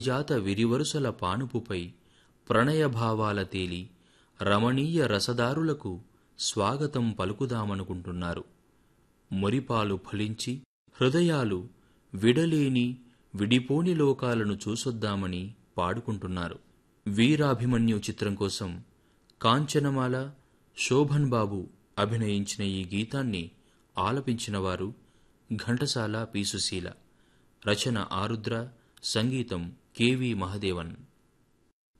జాత విరివరుసల పానుపుపై ప్రణయభావాల తేలి రమణీయ రసదారులకు స్వాగతం పలుకుదామనుకుంటున్నారు మురిపాలు ఫలించి హృదయాలు విడలేని విడిపోని లోకాలను చూసొద్దామని పాడుకుంటున్నారు వీరాభిమన్యు చిత్రం కోసం కాంచనమాల శోభన్ బాబు అభినయించిన ఈ గీతాన్ని ఆలపించినవారు ఘంటసాల పీసుశీల రచన ఆరుద్ర సంగీతం కెవి మహదేవన్